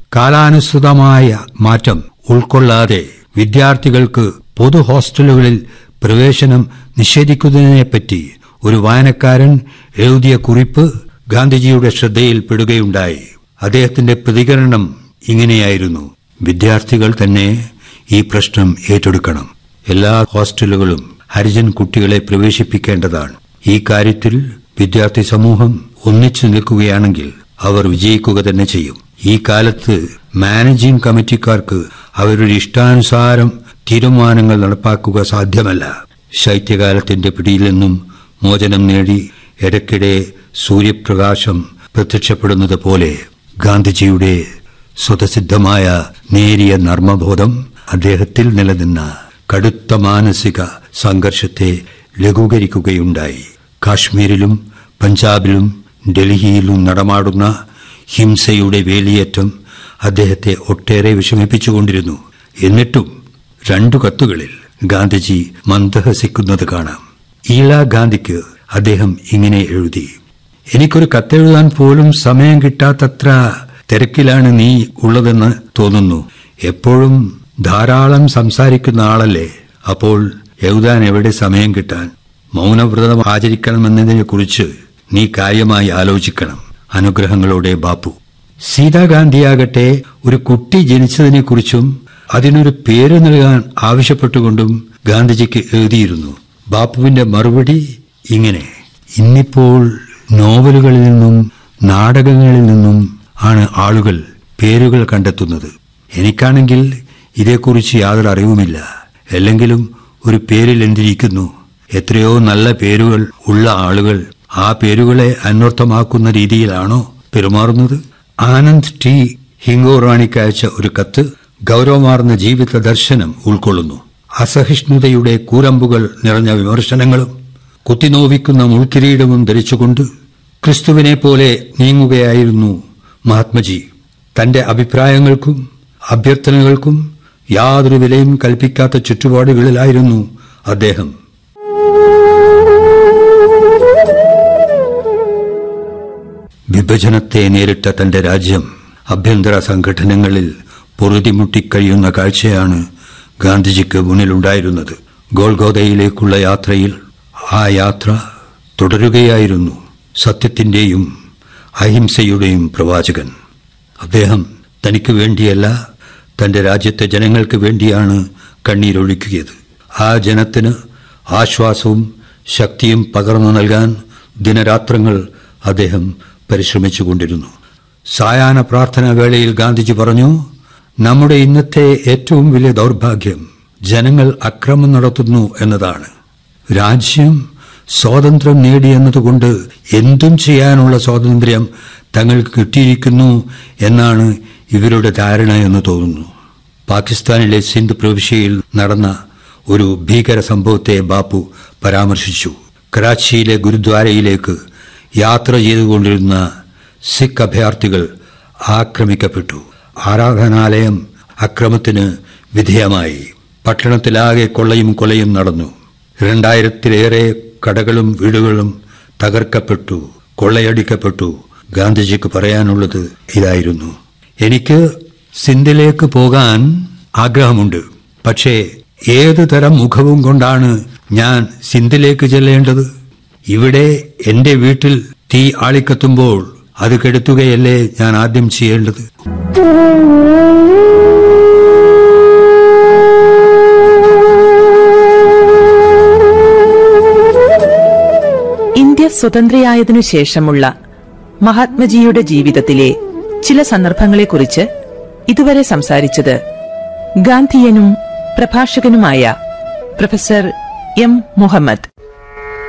കാലാനുസൃതമായ മാറ്റം ഉൾക്കൊള്ളാതെ വിദ്യാർത്ഥികൾക്ക് പൊതു ഹോസ്റ്റലുകളിൽ പ്രവേശനം നിഷേധിക്കുന്നതിനെപ്പറ്റി ഒരു വായനക്കാരൻ എഴുതിയ കുറിപ്പ് ഗാന്ധിജിയുടെ ശ്രദ്ധയിൽപ്പെടുകയുണ്ടായി അദ്ദേഹത്തിന്റെ പ്രതികരണം ഇങ്ങനെയായിരുന്നു വിദ്യാർത്ഥികൾ തന്നെ ഈ പ്രശ്നം ഏറ്റെടുക്കണം എല്ലാ ഹോസ്റ്റലുകളും ഹരിജൻ കുട്ടികളെ പ്രവേശിപ്പിക്കേണ്ടതാണ് ഈ കാര്യത്തിൽ വിദ്യാർത്ഥി സമൂഹം ഒന്നിച്ചു നിൽക്കുകയാണെങ്കിൽ അവർ വിജയിക്കുക തന്നെ ചെയ്യും ഈ കാലത്ത് മാനേജിംഗ് കമ്മിറ്റിക്കാർക്ക് അവരുടെ ഇഷ്ടാനുസാരം തീരുമാനങ്ങൾ നടപ്പാക്കുക സാധ്യമല്ല ശൈത്യകാലത്തിന്റെ പിടിയിൽ നിന്നും മോചനം നേടി ഇടയ്ക്കിടെ സൂര്യപ്രകാശം പ്രത്യക്ഷപ്പെടുന്നത് പോലെ ഗാന്ധിജിയുടെ സ്വതസിദ്ധമായ നേരിയ നർമ്മബോധം അദ്ദേഹത്തിൽ നിലനിന്ന കടുത്ത മാനസിക സംഘർഷത്തെ ലഘൂകരിക്കുകയുണ്ടായി കാശ്മീരിലും പഞ്ചാബിലും ഡൽഹിയിലും നടമാടുന്ന ഹിംസയുടെ വേലിയേറ്റം അദ്ദേഹത്തെ ഒട്ടേറെ വിഷമിപ്പിച്ചുകൊണ്ടിരുന്നു എന്നിട്ടും രണ്ടു കത്തുകളിൽ ഗാന്ധിജി മന്ദഹസിക്കുന്നത് കാണാം ഈള ഗാന്ധിക്ക് അദ്ദേഹം ഇങ്ങനെ എഴുതി എനിക്കൊരു കത്തെഴുതാൻ പോലും സമയം കിട്ടാത്തത്ര തിരക്കിലാണ് നീ ഉള്ളതെന്ന് തോന്നുന്നു എപ്പോഴും ധാരാളം സംസാരിക്കുന്ന ആളല്ലേ അപ്പോൾ എഴുതാൻ എവിടെ സമയം കിട്ടാൻ മൗനവ്രതം ആചരിക്കണമെന്നതിനെ കുറിച്ച് നീ കാര്യമായി ആലോചിക്കണം അനുഗ്രഹങ്ങളോടെ ബാപ്പു സീതാഗാന്ധിയാകട്ടെ ഒരു കുട്ടി ജനിച്ചതിനെക്കുറിച്ചും അതിനൊരു പേര് നൽകാൻ ആവശ്യപ്പെട്ടുകൊണ്ടും ഗാന്ധിജിക്ക് എഴുതിയിരുന്നു ബാപ്പുവിന്റെ മറുപടി ഇങ്ങനെ ഇന്നിപ്പോൾ നോവലുകളിൽ നിന്നും നാടകങ്ങളിൽ നിന്നും ആണ് ആളുകൾ പേരുകൾ കണ്ടെത്തുന്നത് എനിക്കാണെങ്കിൽ ഇതേക്കുറിച്ച് യാതൊരു അറിവുമില്ല അല്ലെങ്കിലും ഒരു പേരിൽ എന്തിരിക്കുന്നു എത്രയോ നല്ല പേരുകൾ ഉള്ള ആളുകൾ ആ പേരുകളെ അന്വർത്ഥമാക്കുന്ന രീതിയിലാണോ പെരുമാറുന്നത് ആനന്ദ് ടി ഹിംഗോറാണിക്ക് അയച്ച ഒരു കത്ത് ഗൗരവമാർന്ന ജീവിത ദർശനം ഉൾക്കൊള്ളുന്നു അസഹിഷ്ണുതയുടെ കൂരമ്പുകൾ നിറഞ്ഞ വിമർശനങ്ങളും കുത്തിനോവിക്കുന്ന മുൾക്കിരീടവും ധരിച്ചുകൊണ്ട് ക്രിസ്തുവിനെ പോലെ നീങ്ങുകയായിരുന്നു മഹാത്മജി തന്റെ അഭിപ്രായങ്ങൾക്കും അഭ്യർത്ഥനകൾക്കും യാതൊരു വിലയും കൽപ്പിക്കാത്ത ചുറ്റുപാടുകളിലായിരുന്നു അദ്ദേഹം വിഭജനത്തെ നേരിട്ട തന്റെ രാജ്യം ആഭ്യന്തര സംഘടനകളിൽ പൊറുതിമുട്ടിക്കഴിയുന്ന കാഴ്ചയാണ് ഗാന്ധിജിക്ക് മുന്നിലുണ്ടായിരുന്നത് ഗോൾഗോദയിലേക്കുള്ള യാത്രയിൽ ആ യാത്ര തുടരുകയായിരുന്നു സത്യത്തിന്റെയും അഹിംസയുടെയും പ്രവാചകൻ അദ്ദേഹം തനിക്ക് വേണ്ടിയല്ല തന്റെ രാജ്യത്തെ ജനങ്ങൾക്ക് വേണ്ടിയാണ് കണ്ണീരൊഴുക്കിയത് ആ ജനത്തിന് ആശ്വാസവും ശക്തിയും പകർന്നു നൽകാൻ ദിനരാത്രങ്ങൾ അദ്ദേഹം പരിശ്രമിച്ചുകൊണ്ടിരുന്നു സായാഹ്ന പ്രാർത്ഥനാ വേളയിൽ ഗാന്ധിജി പറഞ്ഞു നമ്മുടെ ഇന്നത്തെ ഏറ്റവും വലിയ ദൗർഭാഗ്യം ജനങ്ങൾ അക്രമം നടത്തുന്നു എന്നതാണ് രാജ്യം സ്വാതന്ത്ര്യം നേടിയെന്നതുകൊണ്ട് എന്തും ചെയ്യാനുള്ള സ്വാതന്ത്ര്യം തങ്ങൾക്ക് കിട്ടിയിരിക്കുന്നു എന്നാണ് ഇവരുടെ ധാരണ എന്ന് തോന്നുന്നു പാകിസ്ഥാനിലെ സിന്ധ് പ്രവിശ്യയിൽ നടന്ന ഒരു ഭീകര സംഭവത്തെ ബാപ്പു പരാമർശിച്ചു കറാച്ചിയിലെ ഗുരുദ്വാരയിലേക്ക് യാത്ര ചെയ്തുകൊണ്ടിരുന്ന സിഖ് അഭയാർത്ഥികൾ ആക്രമിക്കപ്പെട്ടു ആരാധനാലയം അക്രമത്തിന് വിധേയമായി പട്ടണത്തിലാകെ കൊള്ളയും കൊലയും നടന്നു രണ്ടായിരത്തിലേറെ കടകളും വീടുകളും തകർക്കപ്പെട്ടു കൊള്ളയടിക്കപ്പെട്ടു ഗാന്ധിജിക്ക് പറയാനുള്ളത് ഇതായിരുന്നു എനിക്ക് സിന്ധിലേക്ക് പോകാൻ ആഗ്രഹമുണ്ട് പക്ഷേ ഏതു തരം മുഖവും കൊണ്ടാണ് ഞാൻ സിന്ധിലേക്ക് ചെല്ലേണ്ടത് ഇവിടെ എന്റെ വീട്ടിൽ തീ ആളിക്കത്തുമ്പോൾ അത് കെടുത്തുകയല്ലേ ഞാൻ ആദ്യം ചെയ്യേണ്ടത് ഇന്ത്യ സ്വതന്ത്രയായതിനു ശേഷമുള്ള മഹാത്മജിയുടെ ജീവിതത്തിലെ ചില സന്ദർഭങ്ങളെക്കുറിച്ച് ഇതുവരെ സംസാരിച്ചത് ഗാന്ധിയനും പ്രഭാഷകനുമായ പ്രൊഫസർ എം മുഹമ്മദ്